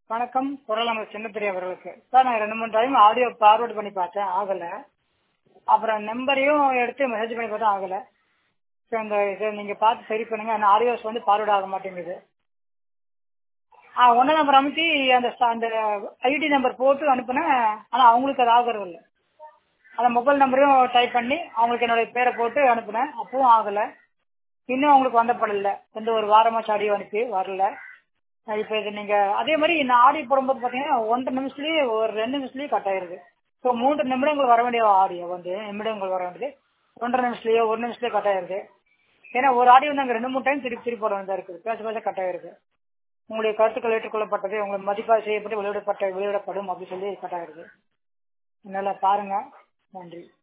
வணக்கம் குரல் நம்ம சின்னத்திரி அவர்களுக்கு சார் நான் ரெண்டு மூணு டைம் ஆடியோ ஃபார்வர்ட் பண்ணி பார்த்தேன் ஆகல அப்புறம் நம்பரையும் எடுத்து மெசேஜ் பண்ணி பார்த்தா ஆகல சரி அந்த இதை நீங்க பார்த்து சரி பண்ணுங்க அந்த ஆடியோஸ் வந்து ஃபார்வர்ட் ஆக மாட்டேங்குது ஆ ஒன்றாம் நம்பர் அமைத்தி அந்த ச- அந்த ஐடி நம்பர் போட்டு அனுப்புனேன் ஆனால் அவங்களுக்கு அது ஆகிறது இல்லை அந்த மொபைல் நம்பரையும் டைப் பண்ணி அவங்களுக்கு என்னுடைய பேரை போட்டு அனுப்புனேன் அப்பவும் ஆகலை இன்னும் அவங்களுக்கு வந்த படல எந்த ஒரு வாரமாச்சும் ஆடியோ அனுப்பி வரல அஹ் இப்போ இது நீங்க அதே மாதிரி நான் ஆடியோ போடும்போது பார்த்தீங்கன்னா ஒன்றரை நிமிஷத்துலயே ஒரு ரெண்டு நிமிஷத்துலயே கட் ஆயிருது ஸோ மூன்று நிமிடங்கள் வர வேண்டிய ஆடியோ வந்து நிமிடங்கள் வர வேண்டியது ஒன்றரை நிமிஷத்துலயோ ஒரு நிமிஷத்துலயே கட் ஆயிருது ஏன்னா ஒரு ஆடியோ வந்து அங்கே ரெண்டு மூணு டைம் திருப்பி திருப்பி போட வேண்டியதா இருக்குது பேச பேச கட் ஆயிருது உங்களுடைய கருத்துக்கள் ஏற்றுக்கொள்ளப்பட்டது உங்களுக்கு மதிப்பாக செய்யப்பட்டு வெளியிடப்பட்ட வெளியிடப்படும் அப்படின்னு சொல்லி கட் ஆயிருது அதனால பாருங்க நன்றி